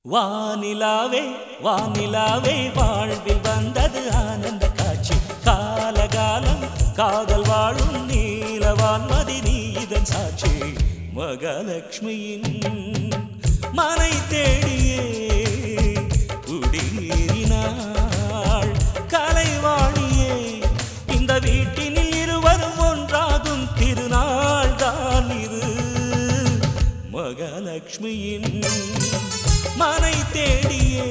வானிலாவே வானிலாவே வாழ்வில் வந்தது ஆனந்த காட்சி காலகாலம் காதல் வாழும் நீலவான்மதி நீ இதன் சாட்சி மகாலட்சுமியின் மனை தேடியே குடியேறினாள் கலைவாணியே இந்த வீட்டினில் இருவரும் ஒன்றாகும் திருநாள் தான் இது மகாலட்சுமியின் மனை தேடியே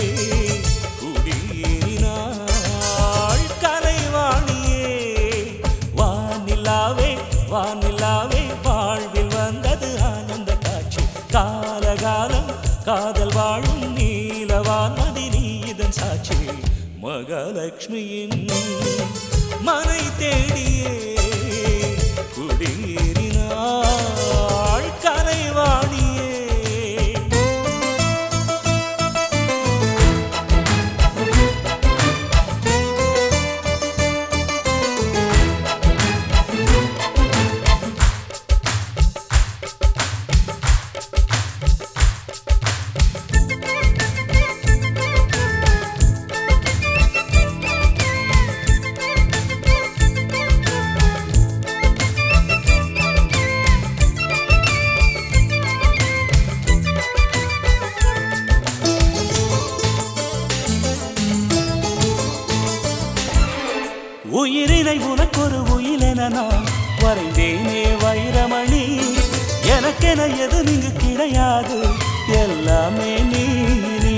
குடியேறினாள் கலைவாணியே வானிலாவே வானிலாவே வாழ்வில் வந்தது ஆனந்த காட்சி காலகாலம் காதல் வாழும் நீலவான்மதி நீ இதன் சாட்சி மகாலட்சுமியின் மனை தேடியே குடியேறினாள் கலைவாணியே உயிரினை உனக்கொரு உயிலென நான் வரைந்தேனே வைரமணி எனக்கென எதுவும் இங்கு கிடையாது எல்லாமே நீ நீ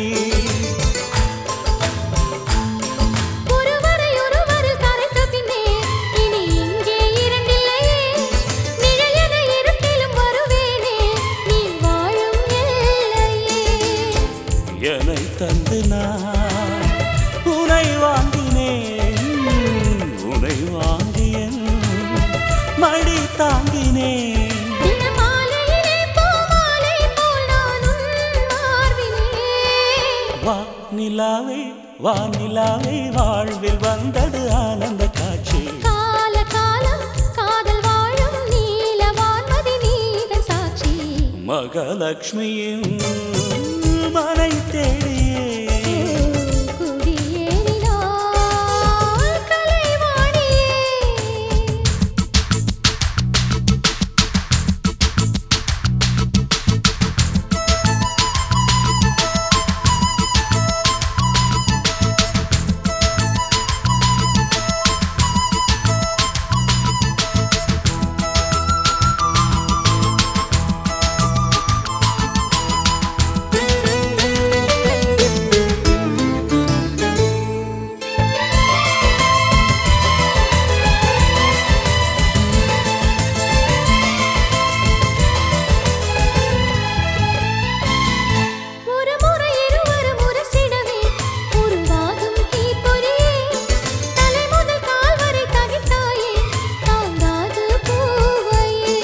ஒருவரை ஒருவரில் கரைத்த பின்னே இனி இங்கே இரண்டில்லையே நிழல் என இருட்டிலும் வருவேனே நீ வாழும் எல்லையே என்னை தந்து நான் உனை வாங்கினேன் உனை வாங்கியன் மடி தாங்கினேன் தினமாலையிலே பூமாலை போல் நானும் மார்பிலே வா நிலாவே வா நிலாவே வாழ்வில் வந்தது ஆனந்த காட்சி கால காலம் காதல் வாழும் நீலவான்மதி நீதன் சாட்சி மகாலட்சுமியின் மனை தேடியே குடியேறினாள் கலைவாணியே ஒரு முறை இருவரும் உரசிடவே உருவாகும் தீப்பொறியே தலை முதல் கால் வரை தகித்தாயே தாங்காது பூவையே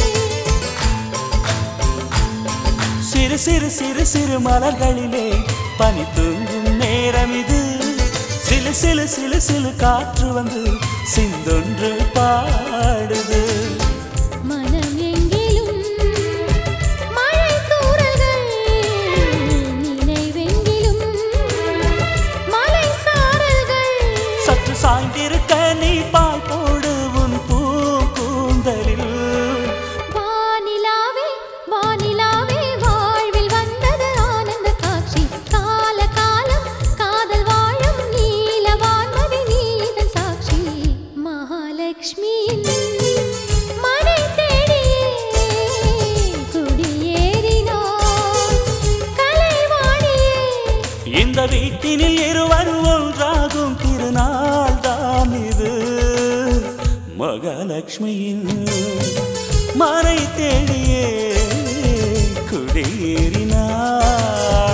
சிறு சிறு சிறு சிறு மலர்களிலே பனி தூங்கும் நேரம் இது சிலு சிலு சிலு சிலு காற்று வந்து சிந்தொன்று பாடுது மனம் எங்கிலும் மழை தூறல்கள் நினைவெங்கிலும் மலை சாரல்கள் சற்று சாய்ந்திருக்க நீ பால் போடு உன் பூ கூந்தலில் வானிலாவே வானிலாவே வாழ்வில் வந்தது ஆனந்த காட்சி கால காலம் காதல் வாழும் நீலவான்மதி நீதன் சாட்சி மகாலட்சுமியின் மனை தேடியே குடியேறினாள் கலைவாணியே இந்த வீட்டினில் இருவரும் ஒன்றாகும் திருநாள் தான் இது மகாலட்சுமியின் மறை தேடியே குடியேறினாள்